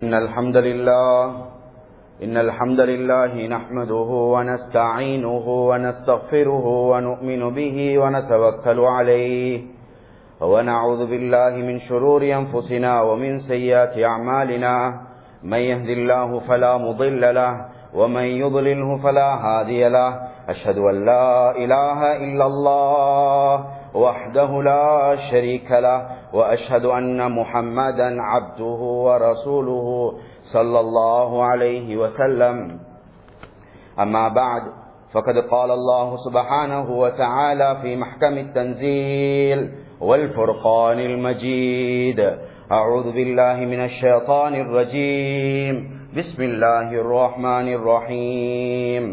إن الحمد لله إن الحمد لله نحمده ونستعينه ونستغفره ونؤمن به ونتوكل عليه ونعوذ بالله من شرور أنفسنا ومن سيئات أعمالنا من يهد الله فلا مضل له ومن يضلله فلا هادي له أشهد أن لا إله إلا الله وحده لا شريك له وأشهد أن محمدا عبده ورسوله صلى الله عليه وسلم أما بعد فقد قال الله سبحانه وتعالى في محكم التنزيل والفرقان المجيد أعوذ بالله من الشيطان الرجيم بسم الله الرحمن الرحيم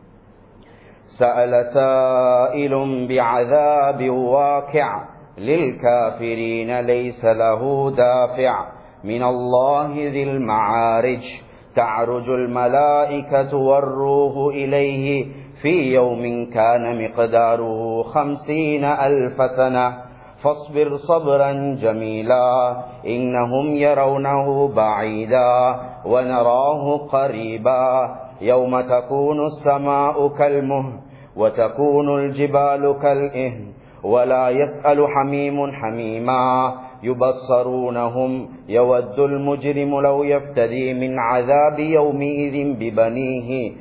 سأل سائل بعذاب واقع للكافرين ليس له دافع من الله ذي المعارج تعرج الملائكة والروح إليه في يوم كان مقداره خمسين ألف سنة فاصبر صبرا جميلا إنهم يرونه بعيدا ونراه قريبا يوم تكون السماء كالمهل وتكون الجبال كالإهن ولا يسأل حميم حميما يبصرونهم يود المجرم لو يفتدي من عذاب يومئذ ببنيه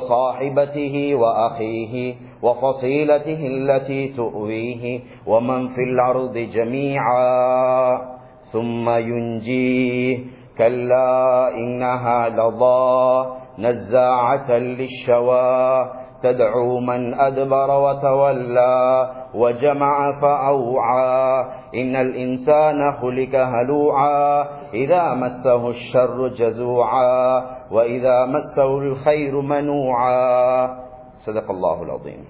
وصاحبته وأخيه وفصيلته التي تؤويه ومن في الأرض جميعا ثم ينجيه كلا إنها لضى نزاعة للشوى تدعو من أدبر وتولى وجمع فأوعى إن الإنسان خلق هلوعا إذا مسه الشر جزوعا وإذا مسه الخير منوعا صدق الله العظيم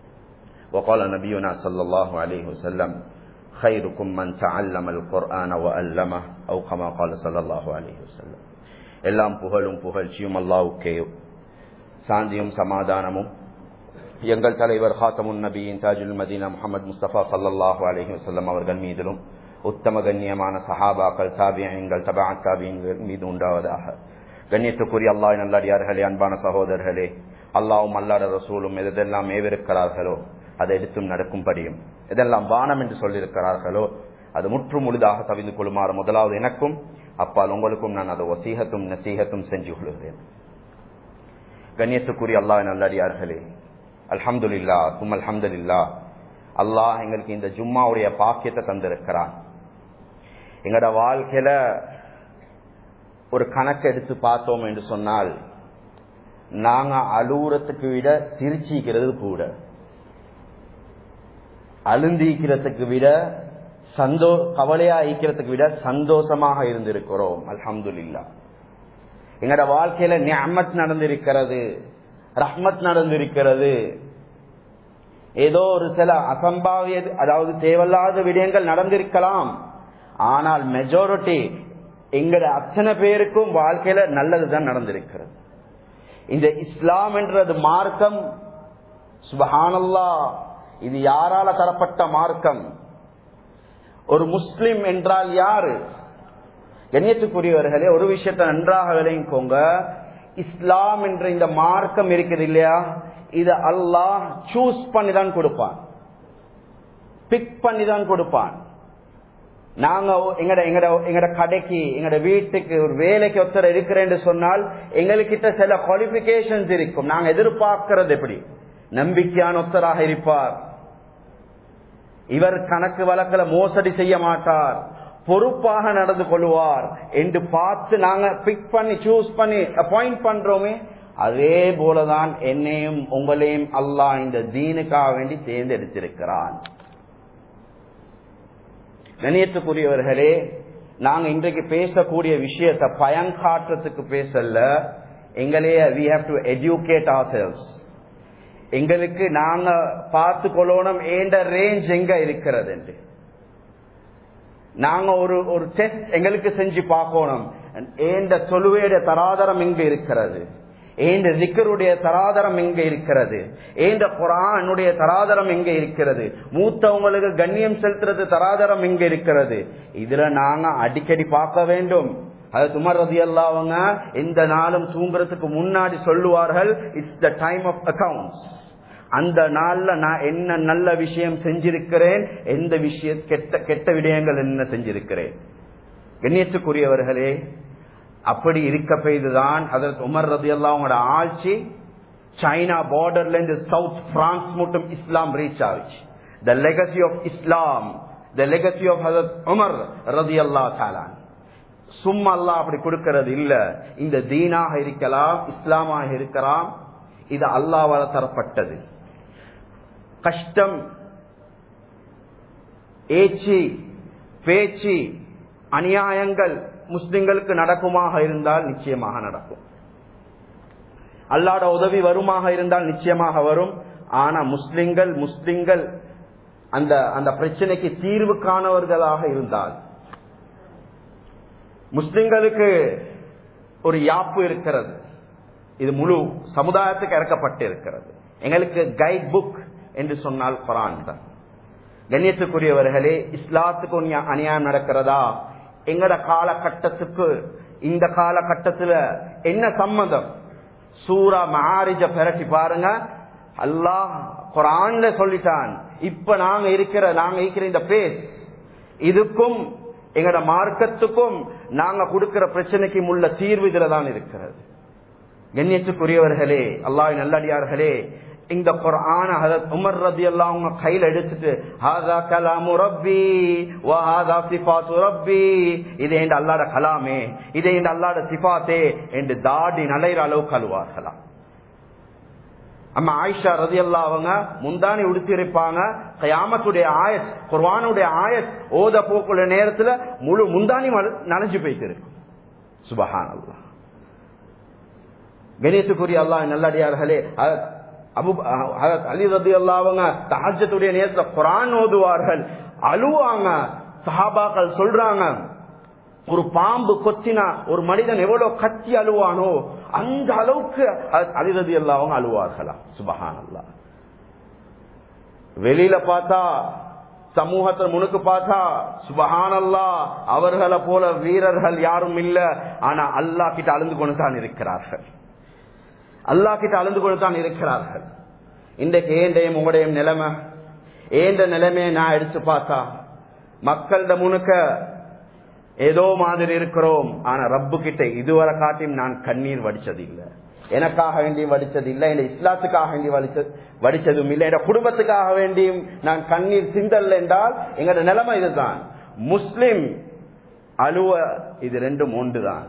وقال نبينا صلى الله عليه وسلم خيركم من تعلم القرآن وألمه أو كما قال صلى الله عليه وسلم எல்லாம் புகழும் புகழ்ச்சியும் அல்லாவுக்கே சாந்தியும் சமாதானமும் எங்கள் தலைவர் ஹாத்தமுன் நபியின் தாஜுல் மதீனா முகமது முஸ்தபா சல்லாஹூ அலஹி வசல்லம் அவர்கள் மீதிலும் உத்தம கண்ணியமான சஹாபாக்கள் தாபியங்கள் தபா தாபியங்கள் மீது உண்டாவதாக கண்ணியத்துக்குரிய அல்லாஹ் நல்லடியார்களே அன்பான சகோதரர்களே அல்லாவும் அல்லாட ரசூலும் எதெல்லாம் ஏவிருக்கிறார்களோ அதை எடுத்தும் நடக்கும்படியும் எதெல்லாம் வானம் என்று சொல்லியிருக்கிறார்களோ அது முற்று முழுதாக தவிந்து கொள்ளுமாறு முதலாவது எனக்கும் அப்பால் உங்களுக்கும் நான் அதை வசீகத்தும் நசீகத்தும் செஞ்சு கொள்கிறேன் கண்ணியத்துக்குரிய அல்லாஹ் நல்லடியார்களே அல்ஹம்துல்லா தும் அல்ஹம்துல்லா அல்லாஹ் எங்களுக்கு இந்த ஜும்மாவுடைய பாக்கியத்தை தந்திருக்கிறான் எங்களோட வாழ்க்கையில ஒரு கணக்கு எடுத்து பார்த்தோம் என்று சொன்னால் நாங்க அழுகுறதுக்கு விட சிரிச்சிக்கிறது கூட அழுந்திக்கிறதுக்கு விட சந்தோ கவலையா ஈக்கிறதுக்கு விட சந்தோஷமாக இருந்திருக்கிறோம் அல்ஹம்துல்லா எங்களோட வாழ்க்கையில நியமத் நடந்திருக்கிறது ரஹ்மத் நடந்திருக்கிறது ஏதோ ஒரு சில அசம்பாவிய அதாவது தேவையில்லாத விடயங்கள் நடந்திருக்கலாம் ஆனால் மெஜாரிட்டி எங்கட அத்தனை பேருக்கும் வாழ்க்கையில நல்லதுதான் நடந்திருக்கிறது இந்த இஸ்லாம் என்றது மார்க்கம் சுபஹானல்லா இது யாரால தரப்பட்ட மார்க்கம் ஒரு முஸ்லிம் என்றால் யாரு கண்ணியத்துக்குரியவர்களே ஒரு விஷயத்தை நன்றாக விளைவிக்கோங்க இஸ்லாம் என்ற இந்த மார்க்கம் இருக்குது இல்லையா இது அல்லாஹ் சூஸ் பண்ணி தான் கொடுப்பான் பிக் பண்ணி தான் கொடுப்பான் நாங்க எங்கட எங்கட எங்கட கடைக்கு எங்கட வீட்டுக்கு ஒரு வேலைக்கு ஒருத்தர் இருக்கிறேன்னு சொன்னால் எங்ககிட்ட சில குவாலிபிகேஷன்ஸ் இருக்கும் நாங்க எதிர்பார்க்கிறது எப்படி நம்பிக்கையான ஒருத்தராக இருப்பார் இவர் கணக்கு வழக்கில் மோசடி செய்ய மாட்டார் பொறுப்பாக நடந்து கொள்வார் என்று பார்த்து நாங்க பிக் பண்ணி சூஸ் பண்ணி அப்பாயிண்ட் பண்றோமே அதே போலதான் என்னையும் உங்களையும் அல்லாஹ் இந்த தீனுக்காக வேண்டி தேர்ந்தெடுத்திருக்கிறான் கணியத்துக்குரியவர்களே நாங்க இன்றைக்கு பேசக்கூடிய விஷயத்தை பயங்காட்டுறதுக்கு பேசல எங்களையே we have to educate ourselves எங்களுக்கு நாங்க பார்த்து கொள்ளணும் ஏண்ட ரேஞ்ச் எங்க இருக்கிறது என்று நாங்க ஒரு ஒரு டெஸ்ட் எங்களுக்கு செஞ்சு பார்க்கணும் ஏண்ட தொழுவையுடைய தராதரம் எங்க இருக்கிறது ஏந்த திக்கருடைய தராதரம் எங்க இருக்கிறது ஏந்த குரானுடைய தராதரம் எங்க இருக்கிறது மூத்தவங்களுக்கு கண்ணியம் செலுத்துறது தராதரம் எங்க இருக்கிறது இதுல நாங்க அடிக்கடி பார்க்க வேண்டும் அது துமர் ரதி அவங்க எந்த நாளும் தூங்குறதுக்கு முன்னாடி சொல்லுவார்கள் it's the time of accounts அந்த நாள்ல நான் என்ன நல்ல விஷயம் செஞ்சிருக்கிறேன் எந்த விஷய கெட்ட கெட்ட விடயங்கள் என்ன செஞ்சிருக்கிறேன் கண்ணியத்துக்குரியவர்களே அப்படி இருக்க பெய்துதான் அதற்கு உமர் ரதி அவங்களோட ஆட்சி சைனா பார்டர்ல இருந்து சவுத் பிரான்ஸ் மட்டும் இஸ்லாம் ரீச் ஆச்சு the legacy of Islam the legacy of Hazrat Umar ரதி அல்லா தாலான் சும்மா அல்லா அப்படி கொடுக்கிறது இல்ல இந்த தீனாக இருக்கலாம் இஸ்லாமாக இருக்கலாம் இது அல்லாவால தரப்பட்டது கஷ்டம் ஏச்சி பேச்சு அநியாயங்கள் முஸ்லிம்களுக்கு நடக்குமாக இருந்தால் நிச்சயமாக நடக்கும் அல்லாட உதவி வருமாக இருந்தால் நிச்சயமாக வரும் ஆனா முஸ்லிம்கள் முஸ்லிம்கள் அந்த அந்த பிரச்சனைக்கு தீர்வு காணவர்களாக இருந்தால் முஸ்லிம்களுக்கு ஒரு யாப்பு இருக்கிறது இது முழு சமுதாயத்துக்கு இறக்கப்பட்டு இருக்கிறது எங்களுக்கு கைட் புக் என்று சொன்னால் குரான் தான் கண்ணியத்துக்குரியவர்களே இஸ்லாத்துக்கு அநியாயம் நடக்கிறதா எங்கட காலகட்டத்துக்கு இந்த காலகட்டத்துல என்ன சம்மதம் சூரா மாரிஜ பெரட்டி பாருங்க அல்லாஹ் குரான்ல சொல்லிட்டான் இப்ப நாங்க இருக்கிற நாங்க இருக்கிற இந்த பேஸ் இதுக்கும் எங்கட மார்க்கத்துக்கும் நாங்க கொடுக்கிற பிரச்சனைக்கு உள்ள தீர்வு இதுல தான் இருக்கிறது கண்ணியத்துக்குரியவர்களே அல்லாஹ் நல்லடியார்களே இந்த குரான உமர் ரதி எல்லாம் அவங்க கையில எடுத்துட்டு ஹாதா கலாமு ரப்பி வஹாதா சிஃபாத்து ரப்பி இது என்ற அல்லாட கலாமே இது என்ற அல்லாட சிஃபாத்தே என்று தாடி நலைற அளவுக்கு அழுவார்களாம் அம்மா ஆயிஷா ரதி அல்லா அவங்க முந்தானி உடுத்திருப்பாங்க கயாமத்துடைய ஆயத் குர்வானுடைய ஆயத் ஓத போக்குள்ள நேரத்துல முழு முந்தானி நனைஞ்சு போயிட்டு இருக்கும் சுபஹான் அல்லா கணேசுக்குரிய அல்லா நல்லடியார்களே அபு அலி ரதி அல்லா அவங்க தஹஜத்துடைய நேரத்துல குரான் ஓதுவார்கள் அழுவாங்க சஹாபாக்கள் சொல்றாங்க ஒரு பாம்பு கொத்தினா ஒரு மனிதன் எவ்வளவு கத்தி அழுவானோ அந்த அளவுக்கு அதிரதி எல்லாம் அவங்க அழுவார்களா சுபஹான் அல்லா வெளியில பார்த்தா சமூகத்தை முனுக்கு பார்த்தா சுபஹானல்லா அவர்களை போல வீரர்கள் யாரும் இல்ல ஆனா அல்லா கிட்ட அழுந்து கொண்டு தான் இருக்கிறார்கள் அல்லா கிட்ட அழுந்து கொண்டு தான் இருக்கிறார்கள் இன்றைக்கு ஏண்டையும் உங்களுடைய நிலைமை ஏண்ட நிலைமையை நான் எடுத்து பார்த்தா மக்களிட முனுக்க ஏதோ மாதிரி இருக்கிறோம் ஆனா ரப்பு கிட்ட இதுவரை காட்டியும் நான் கண்ணீர் வடிச்சது இல்லை எனக்காக வேண்டி வடிச்சது இல்லை என் இஸ்லாத்துக்காக வேண்டி வடிச்சது வடிச்சதும் இல்லை என் குடும்பத்துக்காக வேண்டியும் நான் கண்ணீர் சிந்தல் என்றால் எங்களோட நிலைமை இதுதான் முஸ்லிம் அலுவ இது ரெண்டும் ஒன்றுதான்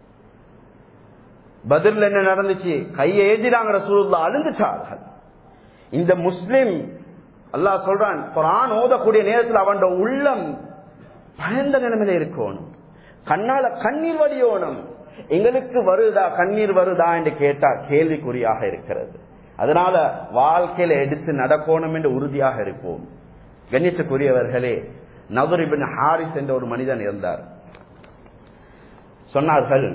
பதில் என்ன நடந்துச்சு கையை ஏந்தினாங்க ரசூல்லா அழுந்துச்சார்கள் இந்த முஸ்லிம் அல்லாஹ் சொல்றான் குரான் ஓதக்கூடிய நேரத்தில் அவன் உள்ளம் பயந்த நிலைமையில இருக்கணும் கண்ணால கண்ணீர் வடியோணும் எங்களுக்கு வருதா கண்ணீர் வருதா என்று கேட்டா கேள்விக்குறியாக இருக்கிறது அதனால வாழ்க்கையில எடுத்து நடக்கணும் என்று உறுதியாக இருப்போம் கண்ணியத்துக்குரியவர்களே நவரிபின் ஹாரிஸ் என்ற ஒரு மனிதன் இருந்தார் சொன்னார்கள்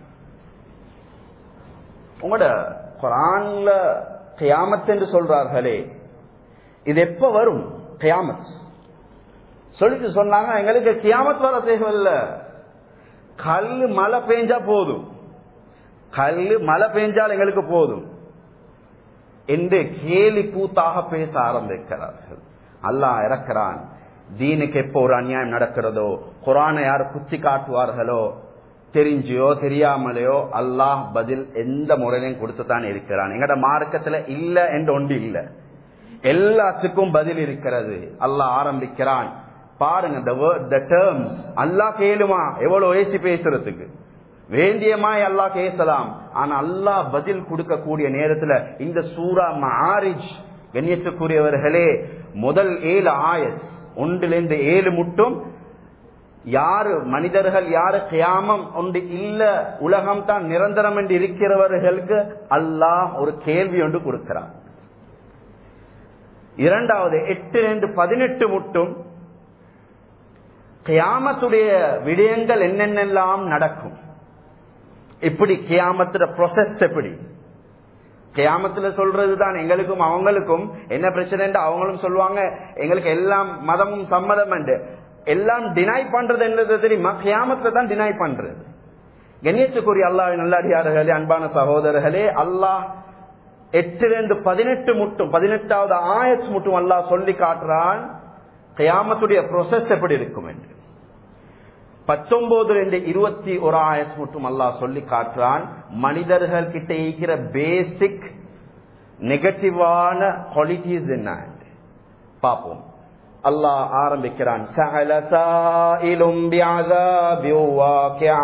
உங்களோட குரான்ல கியாமத் என்று சொல்றார்களே இது எப்ப வரும் கியாமத் சொல்லிட்டு சொன்னாங்க எங்களுக்கு கியாமத் வர தேவையில்ல கல்லு மழை பெஞ்சா போதும் கல்லு மழை பெஞ்சால் எங்களுக்கு போதும் என்று கேலி கூத்தாக பேச ஆரம்பிக்கிறார்கள் அல்லாஹ் இறக்கிறான் தீனுக்கு எப்போ ஒரு அநியாயம் நடக்கிறதோ குரானை யார் குத்தி காட்டுவார்களோ தெரிஞ்சியோ தெரியாமலையோ அல்லாஹ் பதில் எந்த முறையிலையும் கொடுத்துதான் இருக்கிறான் எங்கட மார்க்கத்துல இல்ல என்று ஒன்று இல்ல எல்லாத்துக்கும் பதில் இருக்கிறது அல்லாஹ் ஆரம்பிக்கிறான் பாருங்க the terms அல்லாஹ் கேளுமா எவ்வளவு ஏசி பேசுறதுக்கு வேண்டியமாய் அல்லாஹ் பேசலாம் ஆனா அல்லாஹ் பதில் கொடுக்கக்கூடிய நேரத்துல இந்த சூரா மாரிஜ் கண்ணியத்துக்குரியவர்களே முதல் ஏழு ஆயத் ஒன்றிலிருந்து ஏழு மட்டும் யாரு மனிதர்கள் யாரு கியாமம் ஒன்று இல்ல உலகம் தான் நிரந்தரம் என்று இருக்கிறவர்களுக்கு அல்லாஹ் ஒரு கேள்வி ஒன்று கொடுக்கிறார் இரண்டாவது எட்டு ரெண்டு பதினெட்டு மட்டும் கியாமத்துடைய விடயங்கள் என்னென்னலாம் நடக்கும் எப்படி கியாமத்துல ப்ரொசஸ் எப்படி கியாமத்துல சொல்றதுதான் எங்களுக்கும் அவங்களுக்கும் என்ன பிரச்சனை அவங்களும் சொல்லுவாங்க எங்களுக்கு எல்லாம் மதமும் சம்மதம் என்று எல்லாம் டினை பண்றது என்னது தெரியுமா கியாமத்துல தான் டினை பண்றது கணேசக்குரிய அல்லாஹ் நல்லடியார்களே அன்பான சகோதரர்களே அல்லாஹ் எட்டிலிருந்து பதினெட்டு முட்டும் பதினெட்டாவது ஆயஸ் முட்டும் அல்லாஹ் சொல்லி காட்டுறான் கயாமத்துடைய ப்ரொசஸ் எப்படி இருக்கும் என்று பத்தொன்பது ரெண்டு இருபத்தி ஒரு ஆயஸ் மட்டும் அல்லாஹ் சொல்லி காட்டுறான் மனிதர்கள் கிட்ட இருக்கிற பேசிக் நெகட்டிவான குவாலிட்டிஸ் என்ன பார்ப்போம் அல்லாஹ் ஆரம்பிக்கிறான் சகல சாயிலும் பிஅஸாபி வாக்கியா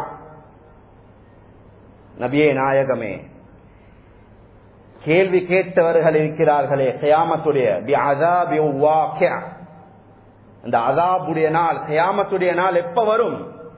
நபியே நாயகமே கேள்வி கேட்டவர்கள் இருக்கிறார்களே கயாமத்துடைய பிஅஸாபி வாக்கியா இந்த அதாபுடைய நாள் கயாமத்துடைய நாள் எப்ப வரும்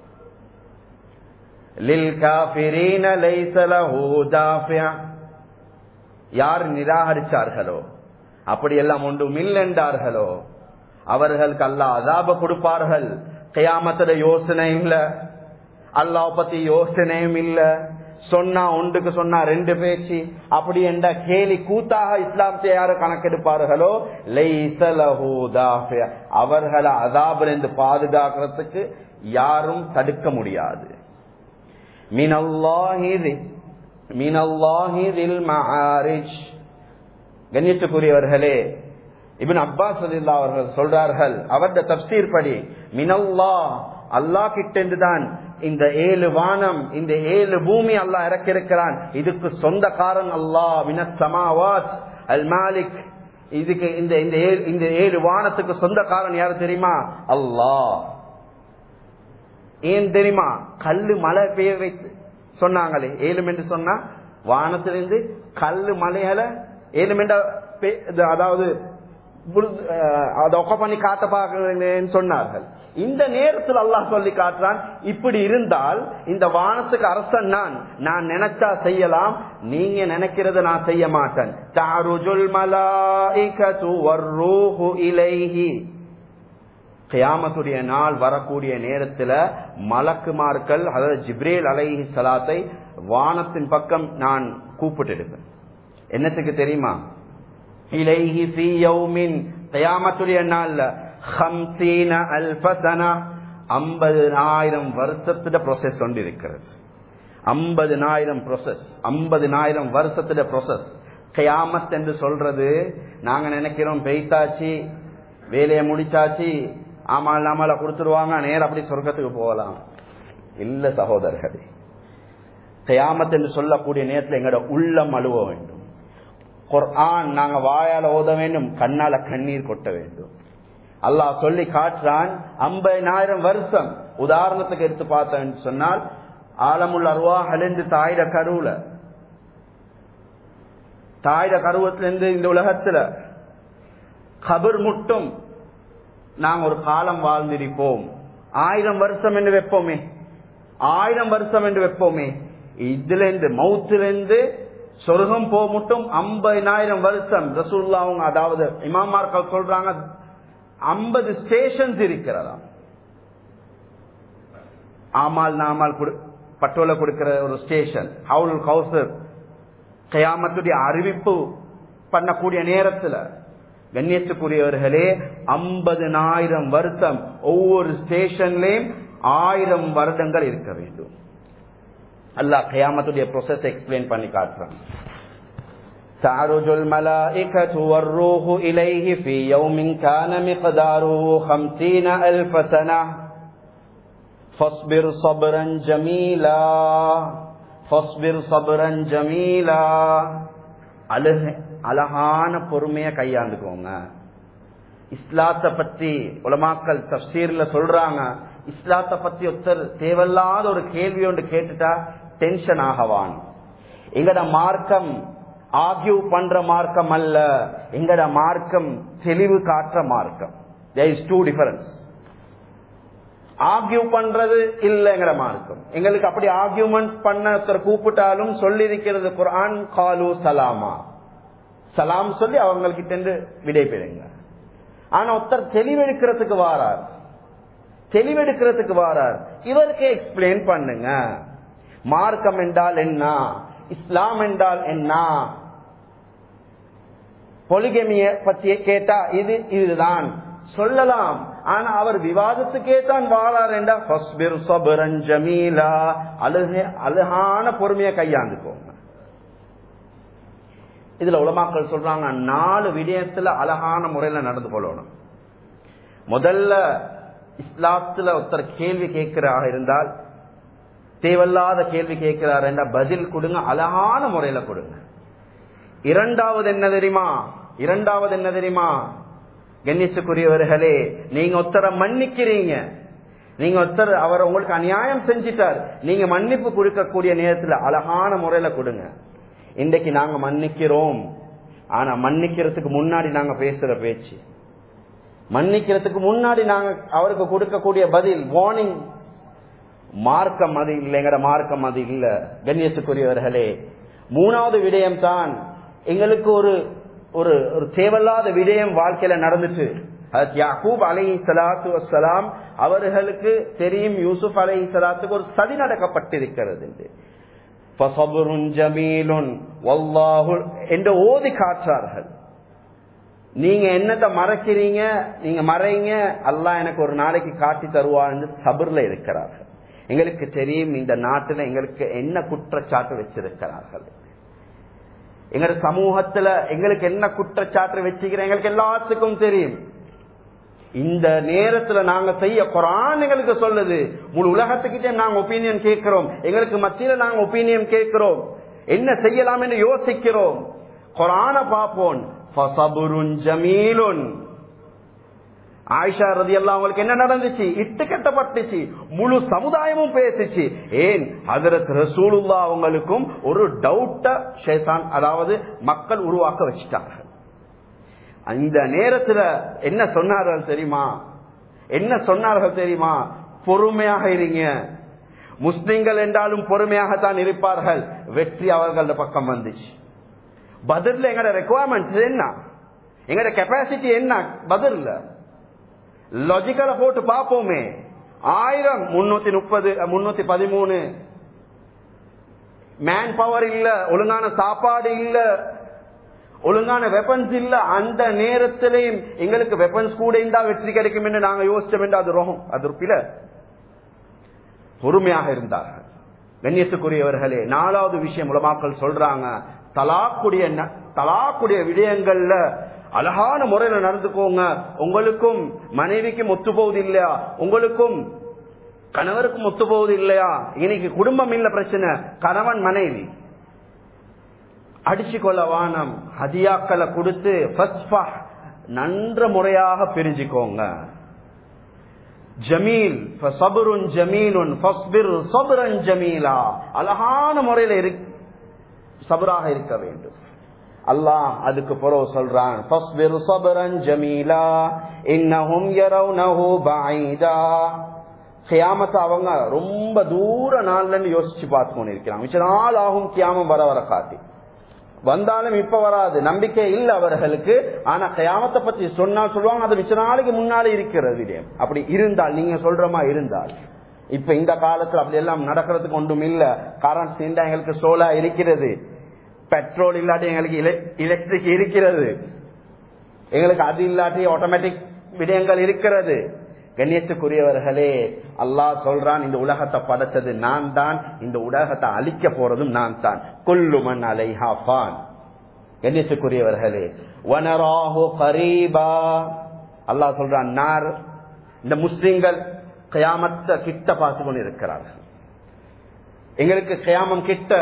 லில் காஃபிரீன லைஸ லஹு தாஃபியா யார் நிராகரிச்சார்களோ அப்படி எல்லாம் ஒன்றும் இல்லென்றார்களோ அவர்களுக்கு அல்லாஹ் அதாப கொடுப்பார்கள் கயாமத்துல யோசனை இல்ல அல்லாஹ் பத்தி யோசனையும் இல்ல சொன்னா ஒன்றுக்கு சொன்னா ரெண்டு பேச்சு அப்படி என்ற கேலி கூத்தாக இஸ்லாமத்தை யாரு கணக்கெடுப்பார்களோ அவர்களை அதாபிலிருந்து பாதுகாக்கிறதுக்கு யாரும் தடுக்க முடியாது கண்ணியத்துக்குரியவர்களே இபின் அப்பாஸ் அதில்லா அவர்கள் சொல்றார்கள் அவருடைய தப்சீர் படி மினல்லா அல்லா கிட்டேந்துதான் இந்த ஏழு வானம் இந்த ஏழு பூமி அல்லாஹ் இறக்கிருக்கிறான் இதுக்கு சொந்தக்காரன் அல்லாஹ் மினத் சமாவாத் அல் மாலிக் இதுக்கு இந்த இந்த இந்த ஏழு வானத்துக்கு சொந்தக்காரன் யாரு தெரியுமா அல்லாஹ் ஏன் தெரியுமா கல்லு மழை பெய்ய வைத்து சொன்னாங்களே ஏழும் என்று சொன்னா வானத்திலிருந்து கல்லு மலைகளை ஏழும் என்ற அதாவது அதை ஒக்க பண்ணி காட்ட பார்க்கிறேன்னு சொன்னார்கள் இந்த நேரத்தில் அல்லாஹ் சொல்லி காட்டுறான் இப்படி இருந்தால் இந்த வானத்துக்கு அரசன் நான் நான் நினைச்சா செய்யலாம் நீங்க நினைக்கிறத நான் செய்ய மாட்டேன் தாருஜுல் மலாயிகத்து வர்ரூஹு இலைஹி கியாமத்துடைய நாள் வரக்கூடிய நேரத்துல மலக்குமார்கள் அதாவது ஜிப்ரேல் அலைஹி சலாத்தை வானத்தின் பக்கம் நான் கூப்பிட்டு எடுப்பேன் என்னத்துக்கு தெரியுமா இலைஹி ஃபீ யௌமின் கியாமத்துடைய நாள்ல ஹம்சீன அல்ஃபசனா ஐம்பதுனாயிரம் வருஷத்துல ப்ரொசஸ் கொண்டு இருக்கிறது ஐம்பதுனாயிரம் ப்ரொசஸ் ஐம்பதுனாயிரம் வருஷத்துல ப்ரொசஸ் கயாமத் என்று சொல்றது நாங்க நினைக்கிறோம் பெய்தாச்சு வேலையை முடிச்சாச்சு ஆமால் நாமால கொடுத்துருவாங்க நேரம் அப்படி சொர்க்கத்துக்கு போகலாம் இல்ல சகோதரர்களே கயாமத் என்று சொல்லக்கூடிய நேரத்தில் எங்களோட உள்ளம் அழுவ வேண்டும் குர்ஆன் நாங்க வாயால ஓத வேண்டும் கண்ணால கண்ணீர் கொட்ட வேண்டும் அல்லாஹ் சொல்லி காட்டுறான் ஐம்பதாயிரம் வருஷம் உதாரணத்துக்கு எடுத்து பார்த்தேன் சொன்னால் ஆலமுள் அருவா அழிந்து தாயிட கருவுல தாயிட கருவத்திலிருந்து இந்த உலகத்துல கபர் முட்டும் நாங்க ஒரு காலம் வாழ்ந்திருப்போம் ஆயிரம் வருஷம் என்று வைப்போமே ஆயிரம் வருஷம் என்று வைப்போமே இதுல இருந்து மவுத்துல இருந்து சொர்க்கம் போக மட்டும் ஐம்பதாயிரம் வருஷம் ரசூல்லா அவங்க அதாவது இமாமார்கள் சொல்றாங்க ஐம்பது ஸ்டேஷன்ஸ் இருக்கிறதா ஆமால் நாமால் பட்டோல கொடுக்கிற ஒரு ஸ்டேஷன் ஹவுல் கௌசர் கயாமத்துடைய அறிவிப்பு பண்ணக்கூடிய நேரத்தில் கண்ணியத்துக்குரியவர்களே ஐம்பதுனாயிரம் வருஷம் ஒவ்வொரு ஸ்டேஷன்லயும் ஆயிரம் வருடங்கள் இருக்க வேண்டும் அல்லாஹ் கயாமத்துடைய ப்ரொசஸ் எக்ஸ்பிளைன் பண்ணி காட்டுறான் تعرج الملائكة والروح إليه في يوم كان مقداره خمسين ألف سنة فاصبر صبرا جميلا فاصبر صبرا جميلا அழக அழகான பொறுமைய கையாண்டுக்கோங்க இஸ்லாத்தை பத்தி உலமாக்கல் தப்சீர்ல சொல்றாங்க இஸ்லாத்தை பத்தி ஒருத்தர் தேவையில்லாத ஒரு கேள்வி ஒன்று கேட்டுட்டா டென்ஷன் ஆகவான் எங்கட மார்க்கம் ஆர்கியூ பண்ற மார்க்கம் அல்ல எங்கட மார்க்கம் தெளிவு காட்டுற மார்க்கம் there is two difference argue பண்றது இல்லைங்கிற மார்க்கம் எங்களுக்கு அப்படி ஆர்கியூமெண்ட் பண்ண ஒருத்தர் கூப்பிட்டாலும் சொல்லி இருக்கிறது குரான் காலு சலாமா சலாம் சொல்லி அவங்ககிட்ட விடை பெறுங்க ஆனா ஒருத்தர் தெளிவெடுக்கிறதுக்கு வாரார் தெளிவெடுக்கிறதுக்கு வாரார் இவருக்கு எக்ஸ்பிளைன் பண்ணுங்க மார்க்கம் என்றால் என்ன இஸ்லாம் என்றால் என்ன பொலிகமிய பத்தி கேட்டா இது இதுதான் சொல்லலாம் ஆனா அவர் விவாதத்துக்கே தான் வாழாருண்டா ஃபஸ்பிர் சபரன் ஜமீலா அழுக அழகான பொறுமையை கையாண்டுக்கோங்க இதுல உலமாக்கள் சொல்றாங்க நாலு விடயத்துல அழகான முறையில நடந்து கொள்ளணும் முதல்ல இஸ்லாத்துல ஒருத்தர் கேள்வி கேட்கிறாக இருந்தால் தேவையில்லாத கேள்வி கேட்கிறார் என்ற பதில் கொடுங்க அழகான முறையில கொடுங்க இரண்டாவது என்ன தெரியுமா இரண்டாவது என்ன தெரியுமா கண்ணியத்துக்குரியவர்களே நீங்க ஒருத்தரை மன்னிக்கிறீங்க நீங்க ஒருத்தர் அவர் உங்களுக்கு அநியாயம் செஞ்சிட்டார் நீங்க மன்னிப்பு கொடுக்கக்கூடிய நேரத்துல அழகான முறையில கொடுங்க இன்றைக்கு நாங்க மன்னிக்கிறோம் ஆனா மன்னிக்கிறதுக்கு முன்னாடி நாங்க பேசுற பேச்சு மன்னிக்கிறதுக்கு முன்னாடி நாங்க அவருக்கு கொடுக்கக்கூடிய பதில் வார்னிங் மார்க்கம் அது இல்லைங்கிற மார்க்கம் அது இல்ல கண்ணியத்துக்குரியவர்களே மூணாவது விடயம் தான் எங்களுக்கு ஒரு ஒரு ஒரு தேவையில்லாத விடயம் வாழ்க்கையில நடந்துட்டு யாக்கூப் அலை சலாத்து வசலாம் அவர்களுக்கு தெரியும் யூசுப் அலை சலாத்துக்கு ஒரு சதி நடக்கப்பட்டிருக்கிறது என்று ஓதி காற்றார்கள் நீங்க என்னத்தை மறைக்கிறீங்க நீங்க மறைங்க அல்லாஹ் எனக்கு ஒரு நாளைக்கு காட்டி தருவான்னு சபர்ல இருக்கிறார்கள் எங்களுக்கு தெரியும் இந்த நாட்டுல எங்களுக்கு என்ன குற்றச்சாட்டு வச்சிருக்கிறார்கள் எங்க சமூகத்துல எங்களுக்கு என்ன குற்றச்சாட்டு வச்சுக்கிறேன் எங்களுக்கு எல்லாத்துக்கும் தெரியும் இந்த நேரத்துல நாங்க செய்ய குரான் எங்களுக்கு சொல்லுது முழு உலகத்துக்கிட்டே நாங்க ஒப்பீனியன் கேட்கிறோம் எங்களுக்கு மத்தியில நாங்க ஒப்பீனியன் கேட்கிறோம் என்ன செய்யலாம் என்று யோசிக்கிறோம் குரான பார்ப்போம் ஆயிஷா ரதி எல்லாம் அவங்களுக்கு என்ன நடந்துச்சு இட்டு கட்டப்பட்டுச்சு முழு சமுதாயமும் பேசிச்சு ஏன் அதற்கு ரசூலுல்லா அவங்களுக்கும் ஒரு டவுட்ட ஷேதான் அதாவது மக்கள் உருவாக்க வச்சுட்டாங்க அந்த நேரத்துல என்ன சொன்னார்கள் தெரியுமா என்ன சொன்னார்கள் தெரியுமா பொறுமையாக இருங்க முஸ்லிம்கள் என்றாலும் பொறுமையாகத்தான் இருப்பார்கள் வெற்றி அவர்கள பக்கம் வந்துச்சு பதில்ல எங்கட ரெக்குவயர்மெண்ட் என்ன எங்கட கெப்பாசிட்டி என்ன பதில்ல லாஜிக்கல போட்டு பார்ப்போமே ஆயிரம் முன்னூத்தி முப்பது முன்னூத்தி பதிமூணு மேன் பவர் இல்ல ஒழுங்கான சாப்பாடு இல்ல ஒழுங்கான வெப்பன்ஸ் இல்ல அந்த நேரத்திலையும் எங்களுக்கு வெப்பன்ஸ் கூட இருந்தா வெற்றி கிடைக்கும் என்று நாங்க யோசிச்சோம் என்று அது ரோகம் அது ஒரு பில பொறுமையாக இருந்தார்கள் கண்ணியத்துக்குரியவர்களே நாலாவது விஷயம் உலமாக்கள் சொல்றாங்க தலாக்குடைய தலாக்குடைய விடயங்கள்ல அழகான முறையில நடந்துக்கோங்க உங்களுக்கும் மனைவிக்கும் ஒத்து போவது இல்லையா உங்களுக்கும் கணவருக்கும் ஒத்து போவது இல்லையா இன்னைக்கு குடும்பம் இல்ல பிரச்சனை கணவன் மனைவி அடிச்சு கொள்ள வானம் ஹதியாக்களை கொடுத்து நன்ற முறையாக பிரிஞ்சுக்கோங்க ஜமீல் சபருன் ஜமீலுன் சபுரன் ஜமீலா அழகான முறையில இரு சபராக இருக்க வேண்டும் அல்லாஹ் அதுக்கு பிறகு சொல்றான் ஃபஸ்பிர் சபரன் ஜமீலா இன்னஹும் யரவுனஹு பஈதா கியாமத்தை அவங்க ரொம்ப தூர நாள்ல யோசிச்சு பார்த்து கொண்டு இருக்கிறாங்க மிச்ச நாள் ஆகும் கியாமம் வர வர காட்டி வந்தாலும் இப்ப வராது நம்பிக்கை இல்ல அவர்களுக்கு ஆனா கயாமத்தை பத்தி சொன்னா சொல்லுவாங்க அது மிச்ச நாளைக்கு முன்னாலே இருக்கிறது விடயம் அப்படி இருந்தால் நீங்க சொல்றமா இருந்தால் இப்ப இந்த காலத்துல அப்படி எல்லாம் நடக்கிறதுக்கு ஒன்றும் இல்ல கரண்ட் சீண்டா எங்களுக்கு சோலா இருக்கிறது பெட்ரோல் இல்லாட்டி எங்களுக்கு எலக்ட்ரிக் இருக்கிறது எங்களுக்கு அது இல்லாட்டி ஆட்டோமேட்டிக் விடயங்கள் இருக்கிறது கண்ணியத்துக்குரியவர்களே அல்லாஹ் சொல்றான் இந்த உலகத்தை படைச்சது நான் தான் இந்த உலகத்தை அழிக்க போறதும் நான் தான் கொல்லுமன் அலைஹாஃபான் கண்ணியத்துக்குரியவர்களே வனராஹு கரீபா அல்லாஹ் சொல்றான் நார் இந்த முஸ்லிம்கள் கயாமத்தை கிட்ட பார்த்து கொண்டு இருக்கிறார்கள் எங்களுக்கு கயாமம் கிட்ட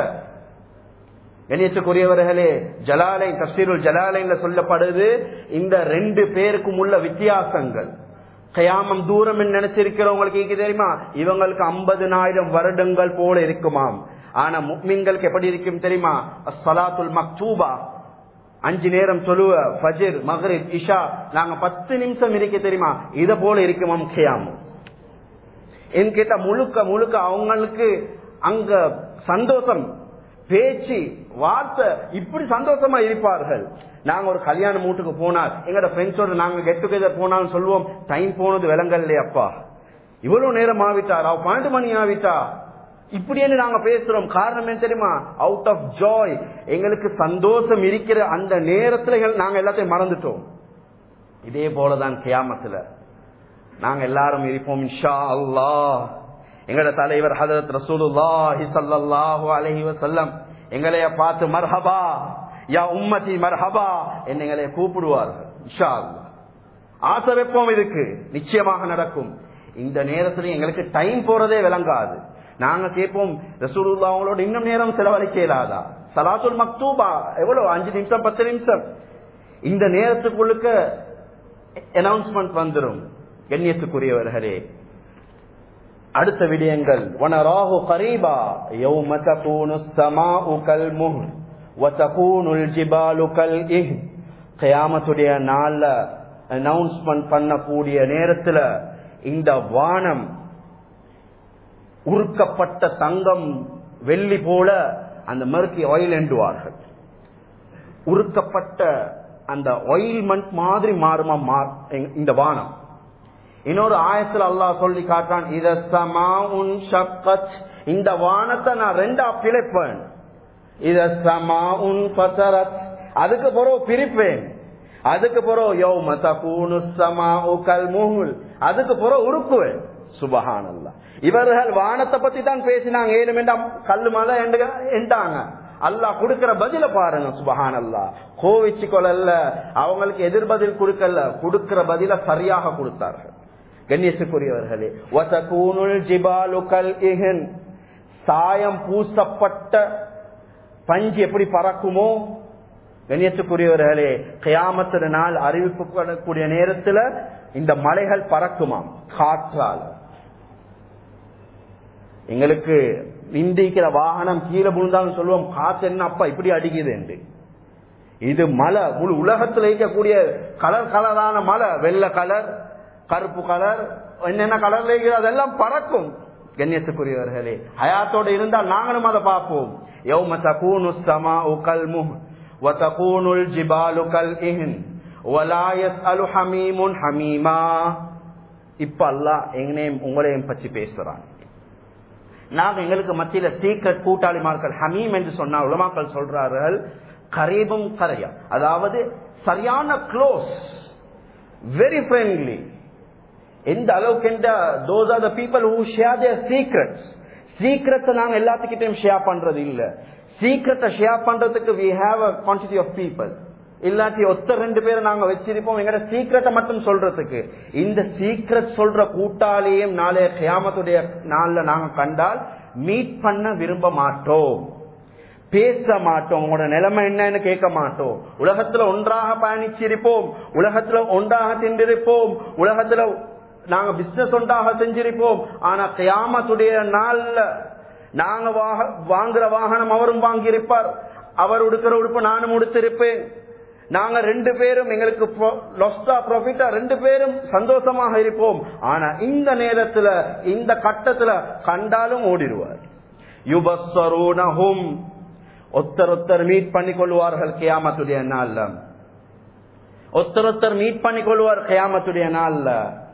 கணேசக்குரியவர்களே ஜலாலை தஸ்தீருல் ஜலாலைல சொல்லப்படுது இந்த ரெண்டு பேருக்கும் உள்ள வித்தியாசங்கள் கயாமம் தூரம் நினைச்சிருக்கிறவங்களுக்கு தெரியுமா இவங்களுக்கு ஐம்பதுனாயிரம் வருடங்கள் போல இருக்குமாம் ஆனா முக்மீன்களுக்கு எப்படி இருக்கும் தெரியுமா சலாத்துல் மக்தூபா அஞ்சு நேரம் சொல்லுவ ஃபஜிர் மகரிப் இஷா நாங்க பத்து நிமிஷம் இருக்க தெரியுமா இத போல இருக்குமாம் கியாமம் என்கிட்ட முழுக்க முழுக்க அவங்களுக்கு அங்க சந்தோஷம் பேச்சு வார்த்தை இப்படி சந்தோஷமா இருப்பார்கள் நாங்க ஒரு கல்யாண மூட்டுக்கு போனால் எங்கட ஃப்ரெண்ட்ஸோட நாங்க கெட் டுகெதர் போனாலும் சொல்லுவோம் டைம் போனது விலங்கல் இல்லையப்பா இவ்வளவு நேரம் ஆவிட்டார் அவ பன்னெண்டு மணி ஆவிட்டா இப்படின்னு நாங்க பேசுறோம் காரணம் என்ன தெரியுமா அவுட் ஆஃப் ஜாய் எங்களுக்கு சந்தோஷம் இருக்கிற அந்த நேரத்துல நாங்க எல்லாத்தையும் மறந்துட்டோம் இதே போலதான் கியாமத்துல நாங்க எல்லாரும் இருப்போம் இன்ஷா அல்லாஹ் எங்கட தலைவர் ஹதரத் ரசூலுல்லாஹி ஸல்லல்லாஹு அலைஹி வஸல்லம் எங்களைய பார்த்து மர்ஹபா யா உம்மதி மர்ஹபா என்ன எங்களை கூப்பிடுவார்கள் இன்ஷா அல்லாஹ் ஆசை வைப்போம் இதுக்கு நிச்சயமாக நடக்கும் இந்த நேரத்துல எங்களுக்கு டைம் போறதே விளங்காது நாங்க கேட்போம் ரசூலுல்லா அவங்களோட இன்னும் நேரம் செலவழிக்க இயலாதா சலாத்துல் மக்தூபா எவ்வளவு அஞ்சு நிமிஷம் பத்து நிமிஷம் இந்த நேரத்துக்குள்ளுக்க அனௌன்ஸ்மெண்ட் வந்துடும் கண்ணியத்துக்குரியவர்களே அடுத்த விடயங்கள் வனராஹு கரீபா யௌம தகூனு ஸமாஉ கல் முஹ் வ தகூனுல் ஜிபாலு கல் இஹ் கியாமத்துடைய நாள்ல அனௌன்ஸ்மெண்ட் பண்ணக்கூடிய நேரத்துல இந்த வானம் உருக்கப்பட்ட தங்கம் வெள்ளி போல அந்த மறுக்கி ஆயில் என்றுவார்கள் உருக்கப்பட்ட அந்த ஆயில்மெண்ட் மாதிரி மாறுமா மா- இந்த வானம் இன்னொரு ஆயத்துல அல்லாஹ் சொல்லி காட்டான் இத சமாஉன் ஷக்கத் இந்த வானத்தை நான் ரெண்டா பிழைப்பேன் இத சமாஉன் ஃபசரத் அதுக்கு பிறகு பிரிப்பேன் அதுக்கு பிறகு யௌம தகூனு ஸமாஉ கல் முஹுல் அதுக்கு பிறகு உருக்குவேன் சுபஹானல்லாஹ் இவர்கள் வானத்தை பத்தி தான் பேசினாங்க ஏழு மெண்டா கல்லு மலை என்றாங்க அல்லாஹ் கொடுக்கிற பதில பாருங்க சுபஹான் அல்லா கோவிச்சு கொள்ளல அவங்களுக்கு எதிர்பதில் கொடுக்கல கொடுக்கிற பதில சரியாக கொடுத்தார்கள் கண்ணியத்துக்குரியவர்களே வசகூனுல் ஜிபாலு கல் இஹன் சாயம் பூசப்பட்ட பஞ்சு எப்படி பறக்குமோ கண்ணியத்துக்குரியவர்களே கியாமத்து நாள் அறிவிக்கப்படக்கூடிய நேரத்துல இந்த மலைகள் பறக்குமாம் காற்றால் எங்களுக்கு இந்திக்கிற வாகனம் கீழே விழுந்தாலும் சொல்லுவோம் காத்து என்ன அப்பா இப்படி அடிக்குது என்று இது மலை முழு உலகத்தில் இருக்கக்கூடிய கலர் கலரான மலை வெள்ளை கலர் கருப்பு கலர் என்னென்ன கலர்ல இருக்குது அதெல்லாம் பறக்கும் கண்ணியத்துக்குரியவர்களே ஹயாத்தோட இருந்தால் நாங்களும் அதை பார்ப்போம் யௌம தகூனு ஸமாஉ கல் முஹ் வ தகூனுல் ஜிபாலு கல் இஹ்ன் வலா யஸ்அலு ஹமீமுன் ஹமீமா இப்ப அல்லாஹ் எங்களையும் உங்களையும் பற்றி பேசுறான் நாங்க எங்களுக்கு மத்தியில சீக்கிரட் கூட்டாளிமார்கள் ஹமீம் என்று சொன்னா உலமாக்கள் சொல்றார்கள் கரீபும் கரையா அதாவது சரியான க்ளோஸ் வெரி ஃப்ரெண்ட்லி எந்த அளவுக்கு என்ற those are the people who share their secrets secrets நாங்க எல்லாத்துக்கிட்டையும் ஷேர் பண்றது இல்ல சீக்ரெட்டை ஷேர் பண்றதுக்கு we have a quantity of people இல்லாட்டி ஒத்த ரெண்டு பேரை நாங்க வச்சிருப்போம் எங்கட சீக்கிரட்டை மட்டும் சொல்றதுக்கு இந்த சீக்கிரட் சொல்ற கூட்டாளியும் நாளைய கியாமத்துடைய நாள்ல நாங்க கண்டால் மீட் பண்ண விரும்ப மாட்டோம் பேச மாட்டோம் உங்களோட நிலைமை என்னன்னு கேட்க மாட்டோம் உலகத்துல ஒன்றாக பயணிச்சிருப்போம் உலகத்துல ஒன்றாக தின்றிருப்போம் உலகத்துல நாங்க பிசினஸ் ஒன்றாக செஞ்சிருப்போம் ஆனா கியாமத்துடைய நாள்ல நாங்க வாக- வாங்குற வாகனம் அவரும் வாங்கியிருப்பார் அவர் உடுக்கிற உடுப்பு நானும் உடுத்திருப்பேன் நாங்க ரெண்டு பேரும் எங்களுக்கு லொஸ்டா ப்ராஃபிட்டா ரெண்டு பேரும் சந்தோஷமாக இருப்போம் ஆனா இந்த நேரத்துல இந்த கட்டத்துல கண்டாலும் ஓடிடுவார் யுபஸ்வரூனஹும் ஒத்தர் ஒத்தர் மீட் பண்ணி கொள்வார்கள் கியாமத்துடைய நாள்ல ஒத்தர் ஒத்தர் மீட் பண்ணி கொள்வார் கியாமத்துடைய நாள்ல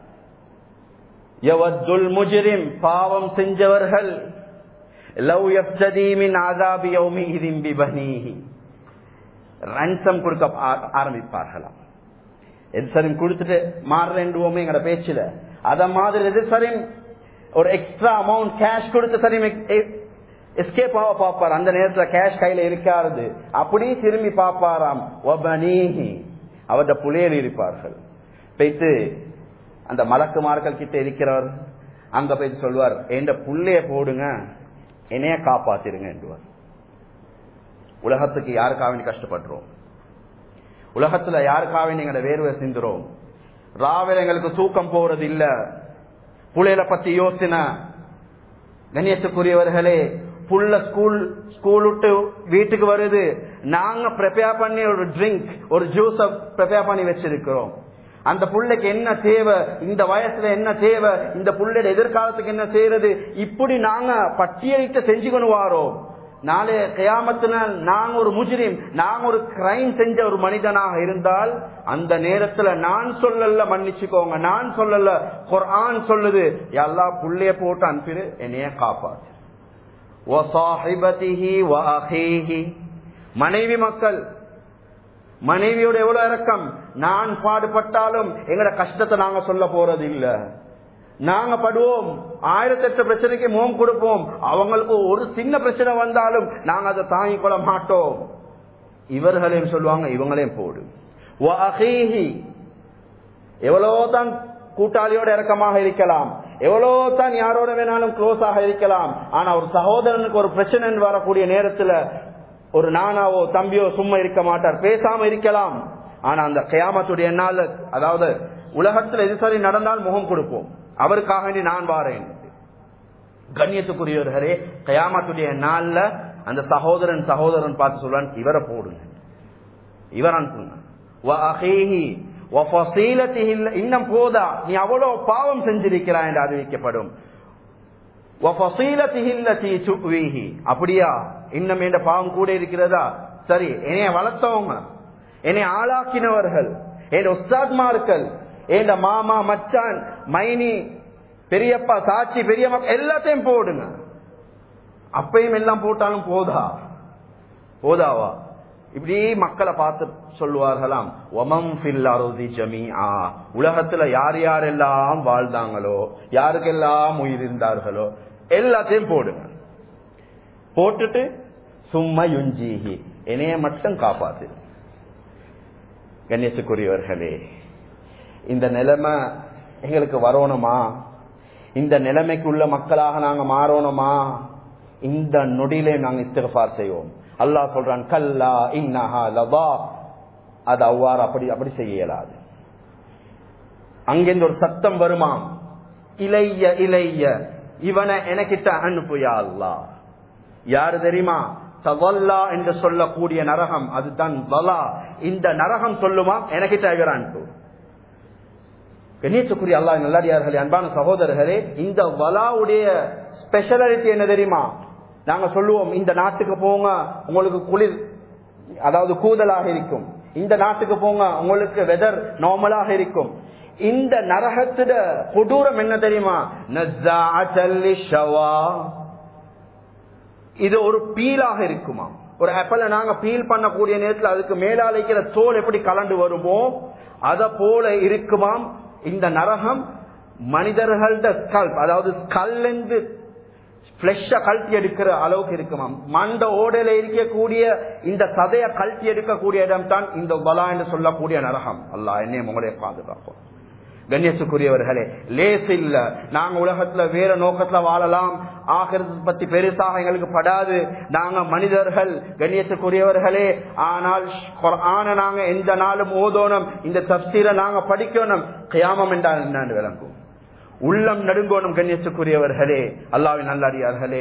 யவத்துல் முஜ்ரிம் பாவம் செஞ்சவர்கள் லவ் யஃப்ததி மின் ஆதாபி யௌமிஹிதின் பிபனீஹி ரன்சம் கொடுக்க ஆ- ஆரம்பிப்பார்களாம் எதிர்சரியும் கொடுத்துட்டு மாறுறேன்டுவோமே எங்கட பேச்சுல அத மாதிரி எதிர்சரியும் ஒரு எக்ஸ்ட்ரா அமௌண்ட் கேஷ் கொடுத்து சரியும் எஸ்கேப் ஆக பாப்பார் அந்த நேரத்துல கேஷ் கையில இருக்காது அப்படி திரும்பி பாப்பாராம் ஒபனீஹி அவருடைய புலையில் இருப்பார்கள் போயிட்டு அந்த மலக்குமார்கள் கிட்ட இருக்கிறவர் அங்க போயிட்டு சொல்வார் என்ற புள்ளைய போடுங்க என்னைய காப்பாத்திருங்க என்றுவார் உலகத்துக்கு யாருக்காக வேண்டி கஷ்டப்படுறோம் உலகத்துல யாருக்காக வேண்டி எங்கட வேர்வை சிந்துறோம் ராவில எங்களுக்கு தூக்கம் போறது இல்ல புள்ளையில பத்தி யோசனை கண்ணியத்துக்குரியவர்களே புள்ள ஸ்கூல் ஸ்கூல் விட்டு வீட்டுக்கு வருது நாங்க ப்ரிப்பேர் பண்ணி ஒரு ட்ரிங்க் ஒரு ஜூஸ ப்ரிப்பேர் பண்ணி வச்சிருக்கிறோம் அந்த புள்ளைக்கு என்ன தேவை இந்த வயசுல என்ன தேவை இந்த புள்ளையோட எதிர்காலத்துக்கு என்ன செய்யறது இப்படி நாங்க பட்டியலிட்டு செஞ்சுக்கணும் வாரோம் நாளைய கியாமத்துல நாங்க ஒரு முஜ்ரிம் நாங்க ஒரு கிரைம் செஞ்ச ஒரு மனிதனாக இருந்தால் அந்த நேரத்துல நான் சொல்லல மன்னிச்சுக்கோங்க நான் சொல்லல குர்ஆன் சொல்லுது எல்லா புள்ளைய போட்டு அனுப்பிடு என்னைய காப்பாத்து وصاحبته وأخيه மனைவி மக்கள் மனைவியோட எவ்வளவு இறக்கம் நான் பாடுபட்டாலும் எங்கட கஷ்டத்தை நாங்க சொல்ல போறது இல்ல நாங்க படுவோம் ஆயிரத்தி எட்டு பிரச்சனைக்கு முகம் கொடுப்போம் அவங்களுக்கு ஒரு சின்ன பிரச்சனை வந்தாலும் நாங்க அதை தாங்கிக் கொள்ள மாட்டோம் இவர்களையும் சொல்லுவாங்க இவங்களையும் போடு எவ்வளவுதான் கூட்டாளியோட இறக்கமாக இருக்கலாம் எவ்வளவுதான் யாரோட வேணாலும் க்ளோஸ் ஆக இருக்கலாம் ஆனா ஒரு சகோதரனுக்கு ஒரு பிரச்சனை வரக்கூடிய நேரத்துல ஒரு நானாவோ தம்பியோ சும்மா இருக்க மாட்டார் பேசாம இருக்கலாம் ஆனா அந்த கயாமத்துடைய நாள் அதாவது உலகத்தில் எது சரி நடந்தால் முகம் கொடுப்போம் அவருக்காக வேண்டி நான் வாரேன் கண்ணியத்துக்குரியவர்களே கயாமத்துடைய நாள்ல அந்த சகோதரன் சகோதரன் பார்த்து சொல்வான் இவரை போடுங்க இவர் அனுப்புங்க இன்னும் போதா நீ அவ்வளவு பாவம் செஞ்சிருக்கிறாய் என்று அறிவிக்கப்படும் அப்படியா இன்னும் என்ற பாவம் கூட இருக்கிறதா சரி என்னைய வளர்த்தவங்க என்னை ஆளாக்கினவர்கள் என் உஸ்தாத்மார்கள் என் மாமா மச்சான் மைனி பெரியப்பா சாட்சி பெரியம்மா எல்லாத்தையும் போடுங்க அப்பையும் எல்லாம் போட்டாலும் போதா போதாவா இப்படி மக்களை பார்த்து சொல்லுவார்களாம் ஒமம் ஃபில் அருதி ஜமி ஆ உலகத்துல யார் யாரெல்லாம் வாழ்ந்தாங்களோ யாருக்கெல்லாம் உயிர் இருந்தார்களோ எல்லாத்தையும் போடுங்க போட்டுட்டு சும்மா யுஞ்சீகி என்னைய மட்டும் காப்பாத்து கணேசுக்குரியவர்களே இந்த நிலைமை எங்களுக்கு வரணுமா இந்த நிலைமைக்கு உள்ள மக்களாக நாங்க மாறணுமா இந்த நொடியிலே நாங்க இஸ்திகபார் செய்வோம் அல்லாஹ் சொல்றான் கல்லா இன்னஹா லதா அது அவ்வாறு அப்படி அப்படி செய்ய இயலாது அங்கிருந்து ஒரு சத்தம் வருமாம் இளைய இளைய இவனை எனக்கிட்ட அனுப்புயா அல்லா யாரு தெரியுமா தவல்லா என்று சொல்லக்கூடிய நரகம் அதுதான் வலா இந்த நரகம் சொல்லுமா எனக்கிட்ட இவர் அனுப்பு கணேசக்குரிய அல்லா நல்லடியார்களே அன்பான சகோதரர்களே இந்த வலாவுடைய ஸ்பெஷாலிட்டி என்ன தெரியுமா நாங்க சொல்லுவோம் இந்த நாட்டுக்கு போங்க உங்களுக்கு குளிர் அதாவது கூதலாக இருக்கும் இந்த நாட்டுக்கு போங்க உங்களுக்கு வெதர் நார்மலாக இருக்கும் இந்த நரகத்திட கொடூரம் என்ன தெரியுமா இது ஒரு பீலாக இருக்குமா ஒரு ஆப்பிள நாங்க பீல் பண்ணக்கூடிய நேரத்தில் அதுக்கு மேலாளிக்கிற தோல் எப்படி கலண்டு வருமோ அத போல இருக்குமாம் இந்த நரகம் மனிதர்கள்ட ஸ்கல் அதாவது ஸ்கல்லேருந்து பிளஷ கழட்டி எடுக்கிற அளவுக்கு இருக்குமாம் மண்ட ஓடையில இருக்கக்கூடிய இந்த சதைய கழட்டி எடுக்கக்கூடிய இடம் தான் இந்த பலா என்று சொல்லக்கூடிய நரகம் அல்லா என்னைய உங்களுடைய பாதுகாப்போம் கண்ணியத்துக்குரியவர்களே லேஸ் இல்ல நாங்க உலகத்துல வேற நோக்கத்துல வாழலாம் ஆகிறது பத்தி பெருசாக எங்களுக்கு படாது நாங்க மனிதர்கள் கண்ணியத்துக்குரியவர்களே ஆனால் ஆன நாங்க எந்த நாளும் ஓதோனும் இந்த தப்சீரை நாங்க படிக்கணும் கியாமம் என்றால் என்னன்னு விளங்கும் உள்ளம் நடுங்கோணும் கண்ணியத்துக்குரியவர்களே அல்லாவின் நல்லடியார்களே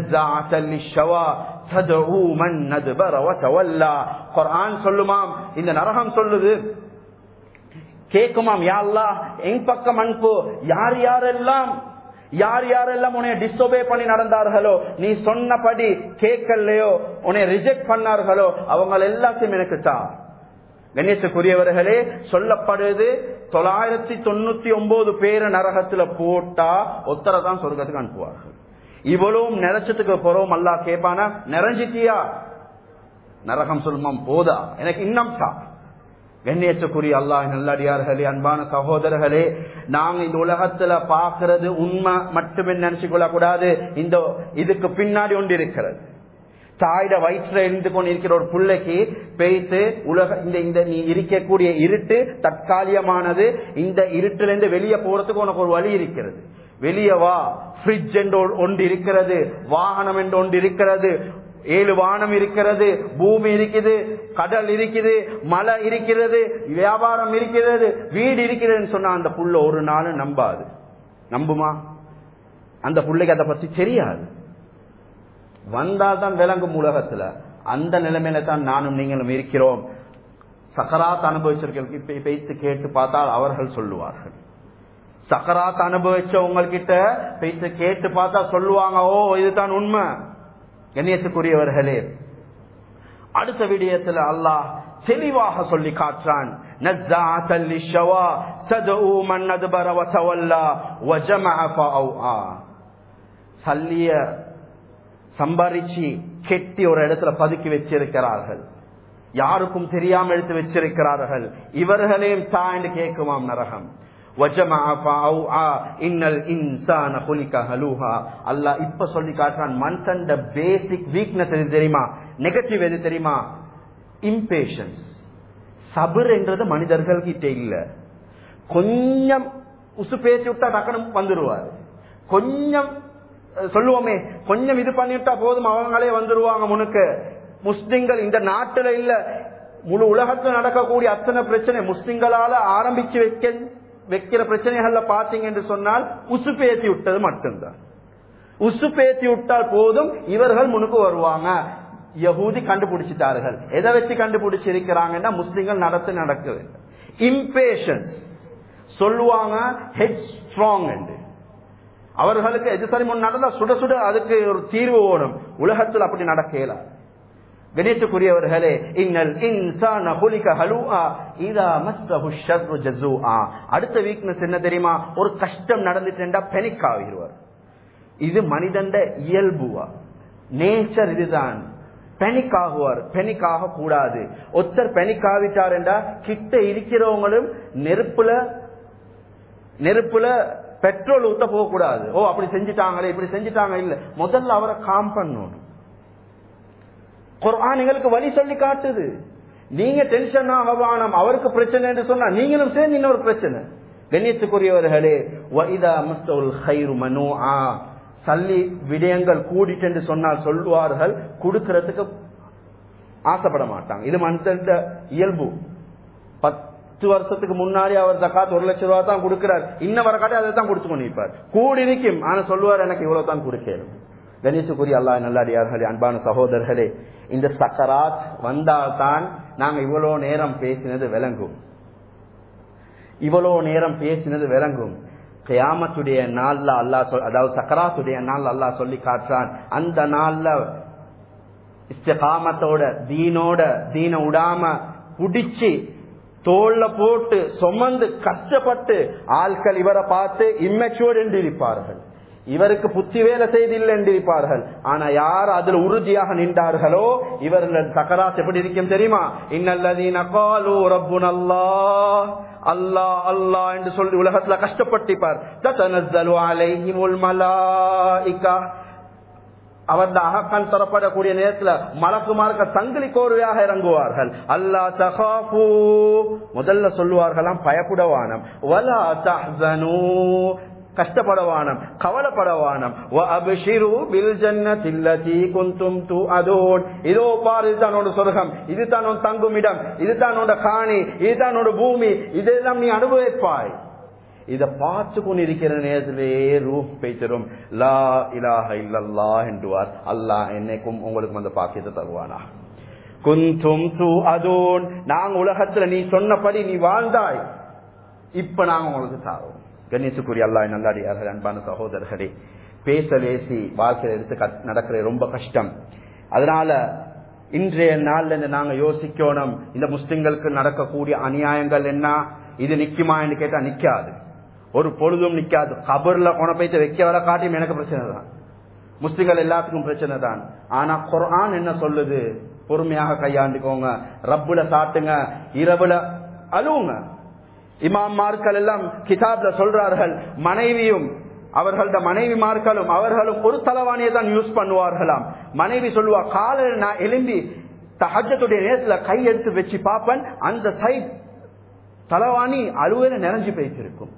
சொல்லுமாம் இந்த நரகம் சொல்லுது கேக்குமாம் யாழ்லா என் பக்கம் அனுப்பு யார் யாரெல்லாம் யார் யாரெல்லாம் உன்னை டிஸ்டோபே பண்ணி நடந்தார்களோ நீ சொன்னபடி கேட்கலையோ உன்னை ரிஜெக்ட் பண்ணார்களோ அவங்க எல்லாத்தையும் எனக்கு தான் கணேசக்குரியவர்களே சொல்லப்படுது தொள்ளாயிரத்தி தொண்ணூத்தி ஒன்பது பேரு நரகத்துல போட்டா ஒத்தரை தான் சொர்க்கத்துக்கு அனுப்புவார்கள் இவ்வளவும் நிறைச்சதுக்கு போறோம் அல்லா கேட்பானா நிறைஞ்சிட்டியா நரகம் சொல்லுமாம் போதா எனக்கு இன்னும் தான் கண்ணியத்துக்குரிய அல்லாஹ் நல்லடியார்களே அன்பான சகோதரர்களே நாங்க இந்த உலகத்துல பாக்குறது உண்மை மட்டுமே நினைச்சு கொள்ளக்கூடாது இந்த இதுக்கு பின்னாடி ஒன்று இருக்கிறது தாயிட வயிற்றுல இருந்து கொண்டு இருக்கிற ஒரு பிள்ளைக்கு பேய்த்து உலக இந்த இந்த நீ இருக்கக்கூடிய இருட்டு தற்காலிகமானது இந்த இருட்டுல இருந்து வெளியே போறதுக்கு உனக்கு ஒரு வழி இருக்கிறது வெளியே வா பிரிட்ஜ் என்று ஒன்று இருக்கிறது வாகனம் என்று ஒன்று இருக்கிறது ஏழு வானம் இருக்கிறது பூமி இருக்குது கடல் இருக்குது மலை இருக்கிறது வியாபாரம் இருக்கிறது வீடு இருக்கிறதுன்னு சொன்னா அந்த புள்ள ஒரு நாள் நம்பாது நம்புமா அந்த பிள்ளைக்கு அதை பத்தி தெரியாது வந்தால் தான் விளங்கும் உலகத்துல அந்த நிலைமையில தான் நானும் நீங்களும் இருக்கிறோம் சக்கராத் அனுபவிச்சவர்களுக்கு பேச்சு கேட்டு பார்த்தால் அவர்கள் சொல்லுவார்கள் சக்கராத் அனுபவிச்சவங்ககிட்ட பேச்சு கேட்டு பார்த்தா சொல்லுவாங்க ஓ இதுதான் உண்மை கண்ணியத்துக்குரியவர்களே அடுத்த விடயத்தில் அல்லாஹ் தெளிவாக சொல்லி காற்றான் சம்பாரிச்சு கெட்டி ஒரு இடத்துல பதுக்கி வச்சிருக்கிறார்கள் யாருக்கும் தெரியாம எடுத்து வச்சிருக்கிறார்கள் இவர்களையும் தா என்று கேட்குமாம் நரகம் அல்லா இப்ப சொல்லி காட்டுறான் மனுஷன் பேசிக் வீக்னஸ் எது தெரியுமா நெகட்டிவ் எது தெரியுமா இம்பேஷன்ஸ் சபர் என்றது மனிதர்கள் கிட்ட இல்ல கொஞ்சம் உசு பேசி விட்டா டக்குனு வந்துருவார் கொஞ்சம் சொல்லுவோமே கொஞ்சம் இது பண்ணிவிட்டா போதும் அவங்களே வந்துருவாங்க முனுக்கு முஸ்லிம்கள் இந்த நாட்டுல இல்ல முழு உலகத்துல நடக்கக்கூடிய அத்தனை பிரச்சனை முஸ்லிம்களால ஆரம்பிச்சு வைக்க வைக்கிற பிரச்சனைகள்ல பாத்தீங்க என்று சொன்னால் உசு பேசி விட்டது மட்டும்தான் உசு பேசி விட்டால் போதும் இவர்கள் முனுக்கு வருவாங்க யகூதி கண்டுபிடிச்சிட்டார்கள் எதை வச்சு கண்டுபிடிச்சிருக்கிறாங்கன்னா முஸ்லிம்கள் நடத்து நடக்குது இம்பேஷன் சொல்லுவாங்க ஹெட் ஸ்ட்ராங் என்று அவர்களுக்கு எது சரி முன் நடந்தா சுட சுட அதுக்கு ஒரு தீர்வு ஓடும் உலகத்தில் அப்படி நடக்கல கணேசுக்குரியவர்களே இன்னல் இன்சான ஹுலிக ஹலுஆ இதா மஸ்ஸஹு ஷர்ரு ஜஸூஆ அடுத்த வீக்னஸ் என்ன தெரியுமா ஒரு கஷ்டம் நடந்துட்டா பெனிக் ஆகிடுவார் இது மனிதண்ட இயல்புவா நேச்சர் இதுதான் பெனிக் ஆகுவார் பெனிக் ஆக கூடாது ஒருத்தர் பெனிக் ஆவிட்டார் என்றா கிட்ட இருக்கிறவங்களும் நெருப்புல நெருப்புல பெட்ரோல் ஊத்த போக கூடாது ஓ அப்படி செஞ்சுட்டாங்களே இப்படி செஞ்சுட்டாங்க இல்ல முதல்ல அவரை காம் பண்ணணும் குர்ஆன் எங்களுக்கு வழி சொல்லி காட்டுது நீங்க டென்ஷன் ஆகவானம் அவருக்கு பிரச்சனை என்று சொன்னா நீங்களும் சேர்ந்து இன்னொரு பிரச்சனை கண்ணியத்துக்குரியவர்களே வைதா முஸ்தவுல் ஹைரு மனு ஆ சல்லி விடயங்கள் கூடிட்டு என்று சொன்னால் சொல்லுவார்கள் கொடுக்கறதுக்கு ஆசைப்பட மாட்டாங்க இது மனித இயல்பு பத்து வருஷத்துக்கு முன்னாடி அவர் தக்காத்து ஒரு லட்சம் ரூபாய் தான் கொடுக்கிறார் இன்ன வர காட்டி அதை தான் கொடுத்து கொண்டிருப்பார் கூடி நிற்கும் ஆனா சொல்லுவார் எனக்கு இவ்வளவு தான் கொடுக்கணும் கணேசுக்குரிய அல்லா நல்லடியார்களே அன்பான சகோதரர்களே இந்த சக்கராத் வந்தால்தான் நாங்க இவ்வளவு நேரம் பேசினது விளங்கும் இவ்வளவு நேரம் பேசினது விளங்கும் கியாமத்துடைய நாள்ல அல்லா சொல் அதாவது சக்கராத்துடைய நாள் அல்லா சொல்லி காட்டுறான் அந்த நாள்ல இஸ்திகாமத்தோட தீனோட தீன விடாம புடிச்சு தோல்ல போட்டு சுமந்து கஷ்டப்பட்டு ஆட்கள் இவரை பார்த்து இம்மெச்சூர்ட் என்று இருப்பார்கள் இவருக்கு புத்தி வேலை செய்தில்லை என்று இருப்பார்கள் ஆனா யார் அதுல உறுதியாக நின்றார்களோ இவர்கள் சக்கராத் எப்படி இருக்கும் தெரியுமா இன்னல்லதீன காலு ரப்புனல்லா அல்லாஹ் அல்லாஹ் என்று சொல்லி உலகத்துல கஷ்டப்பட்டிப்பார் தத்தனஸ்ஸலு அலைஹிமுல் மலாயிகா அவர் அகக்கண் தரப்படக்கூடிய நேரத்தில் மலக்குமார்க்க சங்கிலி கோர்வையாக இறங்குவார்கள் அல்லா தகாபு முதல்ல சொல்லுவார்களாம் பயப்படவானம் வலா தஹ்சனு கஷ்டப்படவானம் கவலைப்படவானம் இதோ பார் இதுதான் உன்னோட சொர்க்கம் இதுதான் உன் தங்கும் இடம் இதுதான் உன்னோட காணி இதுதான் உன்னோட பூமி இதெல்லாம் நீ அனுபவிப்பாய் இத பார்த்து கொண்டிருக்கிற நேரத்திலேயே ரூ பேச்சிரும் லா இலாஹ இல்லல்லா என்றுவார் அல்லாஹ் என்னைக்கும் உங்களுக்கும் அந்த பாக்கியத்தை தருவானா குந்தும் சு அதோன் நாங்க உலகத்துல நீ சொன்னபடி நீ வாழ்ந்தாய் இப்ப நாங்க உங்களுக்கு தாரோம் கணேசுக்குரிய அல்லா நல்லாடியார்கள் அன்பான சகோதரர்களே பேச வேசி வாழ்க்கையில எடுத்து நடக்கிற ரொம்ப கஷ்டம் அதனால இன்றைய நாள்ல நாங்க யோசிக்கணும் இந்த முஸ்லிம்களுக்கு நடக்கக்கூடிய அநியாயங்கள் என்ன இது நிக்குமா என்று கேட்டா நிக்காது ஒரு பொழுதும் நிக்காது கபர்ல கொன போய்த்து வைக்க வர காட்டியும் எனக்கு பிரச்சனை தான் முஸ்லிம்கள் எல்லாத்துக்கும் பிரச்சனை தான் ஆனா குரான் என்ன சொல்லுது பொறுமையாக கையாண்டுக்கோங்க ரப்புல சாட்டுங்க இரவுல அழுவுங்க இமாமார்கள் எல்லாம் கிதாப்ல சொல்றார்கள் மனைவியும் அவர்களோட மனைவிமார்களும் அவர்களும் ஒரு தலவாணியை தான் யூஸ் பண்ணுவார்களாம் மனைவி சொல்லுவா காலையில் நான் எலும்பி தஹஜத்துடைய நேரத்துல கை எடுத்து வச்சு பார்ப்பேன் அந்த சைட் தலவாணி அழுவையில நிறைஞ்சு போய்த்திருக்கும்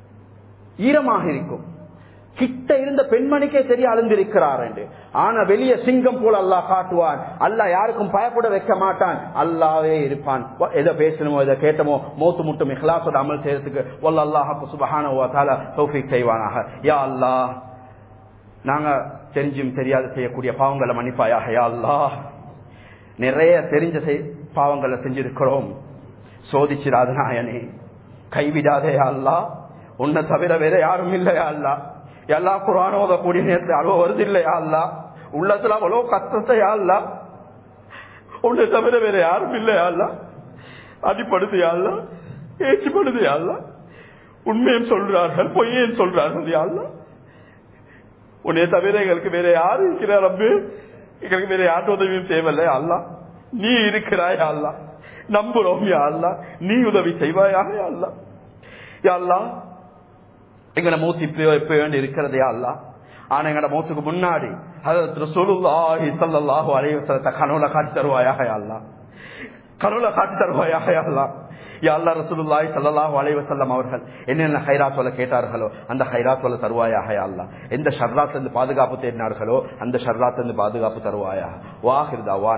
ஈரமாக இருக்கும் கிட்ட இருந்த பெண்மணிக்கே தெரிய அழுந்திருக்கிறார் என்று ஆனா வெளியே சிங்கம் போல அல்லாஹ் காட்டுவான் அல்லாஹ் யாருக்கும் பயப்பட வைக்க மாட்டான் அல்லாவே இருப்பான் எதை பேசணுமோ எதை கேட்டமோ மோத்து முட்டும் இஹ்லாசோட அமல் செய்யறதுக்கு ஒல்ல அல்லாஹ் சுபஹான தௌஃபிக் செய்வானாக யா அல்லாஹ் நாங்க தெரிஞ்சும் தெரியாது செய்யக்கூடிய பாவங்களை மன்னிப்பாயாக யா அல்லாஹ் நிறைய தெரிஞ்ச பாவங்களை செஞ்சிருக்கிறோம் சோதிச்சிடாத நாயனே கைவிடாதே அல்லா உன்னை தவிர வேற யாரும் இல்லையா அல்லா எல்லா குரான் ஓதக்கூடிய நேரத்தில் அழுவ வருது இல்லையா அல்லா உள்ளத்துல அவ்வளவு கஷ்டத்தையா அல்ல உன்னை தவிர வேற யாரும் இல்லையா அல்ல அடிப்படுது அல்ல ஏச்சுப்படுது அல்ல உண்மையும் சொல்றார்கள் பொய்யையும் சொல்றார்கள் அல்ல உன்னை தவிர எங்களுக்கு வேற யாரு இருக்கிறார் ரப்பு எங்களுக்கு வேற யார்ட்ட உதவியும் தேவையில்லை அல்ல நீ இருக்கிறாய் அல்லா நம்புறோம் யா அல்லா நீ உதவி செய்வாயாக யா அல்லா யா அல்லா எங்கட மூத்து இப்ப இப்ப வேண்டி இருக்கிறதே அல்லா ஆனா எங்கட மூத்துக்கு முன்னாடி ஹதரத் ரசூலுல்லாஹி ஸல்லல்லாஹு அலைஹி வஸல்லம் கனவுல காட்டி தருவாயாக யா அல்லா கனவுல காட்டி தருவாயாக யா அல்லா யா அல்லா ரசூலுல்லாஹி ஸல்லல்லாஹு அலைஹி வஸல்லம் அவர்கள் என்னென்ன ஹைராத் வல கேட்டார்களோ அந்த ஹைராத் வல தருவாயாக யா அல்லா எந்த ஷர்ராத் இருந்து பாதுகாப்பு தேடினார்களோ அந்த ஷர்ராத் இருந்து பாதுகாப்பு தருவாயாக வாஹிர் தவான்